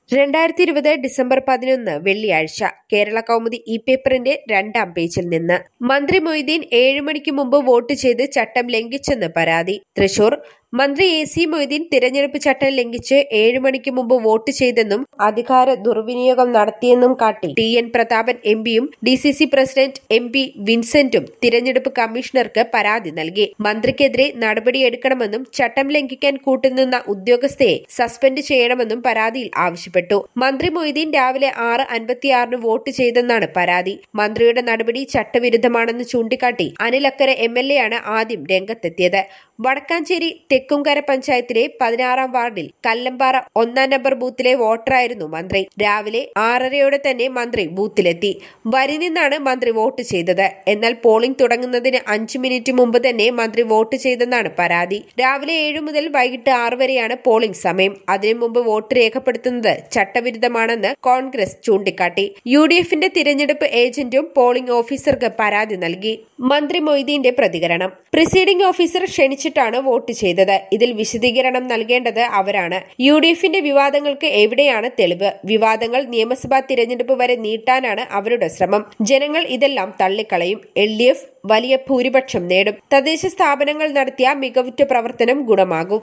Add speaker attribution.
Speaker 1: രണ്ടായിരത്തി ഇരുപത് ഡിസംബർ പതിനൊന്ന് വെള്ളിയാഴ്ച കേരള കൗമുദി ഇ പേപ്പറിന്റെ രണ്ടാം പേജിൽ നിന്ന് മന്ത്രി മൊയ്തീൻ ഏഴു മണിക്ക് മുമ്പ് വോട്ട് ചെയ്ത് ചട്ടം ലംഘിച്ചെന്ന് പരാതി തൃശൂർ മന്ത്രി എ സി മൊയ്തീൻ തിരഞ്ഞെടുപ്പ് ചട്ടം ലംഘിച്ച് ഏഴു മണിക്ക് മുമ്പ് വോട്ട് ചെയ്തെന്നും അധികാര ദുർവിനിയോഗം നടത്തിയെന്നും കാട്ടി ടി എൻ പ്രതാപൻ എം പിയും D C C president M P വിൻസെന്റും തിരഞ്ഞെടുപ്പ് കമ്മീഷണർക്ക് പരാതി നൽകി മന്ത്രിക്കെതിരെ നടപടിയെടുക്കണമെന്നും ചട്ടം ലംഘിക്കാൻ കൂട്ടുനിന്ന ഉദ്യോഗസ്ഥയെ സസ്പെൻഡ് ചെയ്യണമെന്നും പരാതിയിൽ ആവശ്യപ്പെട്ടു മന്ത്രി മൊയ്തീൻ രാവിലെ ആറ് അൻപത്തിയാറിന് വോട്ട് ചെയ്തെന്നാണ് പരാതി മന്ത്രിയുടെ നടപടി ചട്ടവിരുദ്ധമാണെന്ന് ചൂണ്ടിക്കാട്ടി അനിലക്കര എം എൽ എ ആണ് ആദ്യം രംഗത്തെത്തിയത് വടക്കാഞ്ചേരി തെക്കുംകര പഞ്ചായത്തിലെ പതിനാറാം വാർഡിൽ കല്ലമ്പാറ ഒന്നാം നമ്പർ ബൂത്തിലെ വോട്ടറായിരുന്നു മന്ത്രി രാവിലെ ആറരയോടെ തന്നെ മന്ത്രി ബൂത്തിലെത്തി വരി നിന്നാണ് മന്ത്രി വോട്ട് ചെയ്തത് എന്നാൽ പോളിംഗ് തുടങ്ങുന്നതിന് അഞ്ചു മിനിറ്റ് മുമ്പ് തന്നെ മന്ത്രി വോട്ട് ചെയ്തെന്നാണ് പരാതി രാവിലെ ഏഴു മുതൽ വൈകിട്ട് ആറ് വരെയാണ് പോളിംഗ് സമയം അതിനു മുമ്പ് വോട്ട് രേഖപ്പെടുത്തുന്നത് ചട്ടവിരുദ്ധമാണെന്ന് കോൺഗ്രസ് ചൂണ്ടിക്കാട്ടി യു ഡി എഫിന്റെ തിരഞ്ഞെടുപ്പ് ഏജന്റും പോളിംഗ് ഓഫീസർക്ക് പരാതി നൽകി മന്ത്രി മൊയ്തീന്റെ പ്രതികരണം പ്രിസൈഡിംഗ് ഓഫീസർ ക്ഷണിച്ചിട്ടാണ് വോട്ട് ചെയ്തത് ഇതിൽ വിശദീകരണം നൽകേണ്ടത് അവരാണ് യു ഡി എഫിന്റെ വിവാദങ്ങൾക്ക് എവിടെയാണ് തെളിവ് വിവാദങ്ങൾ നിയമസഭാ തിരഞ്ഞെടുപ്പ് വരെ നീട്ടാനാണ് അവരുടെ ശ്രമം ജനങ്ങൾ ഇതെല്ലാം തള്ളിക്കളയും എൽ ഡി എഫ് വലിയ ഭൂരിപക്ഷം നേടും തദ്ദേശ സ്ഥാപനങ്ങൾ നടത്തിയ മികവുറ്റ പ്രവർത്തനം ഗുണമാകും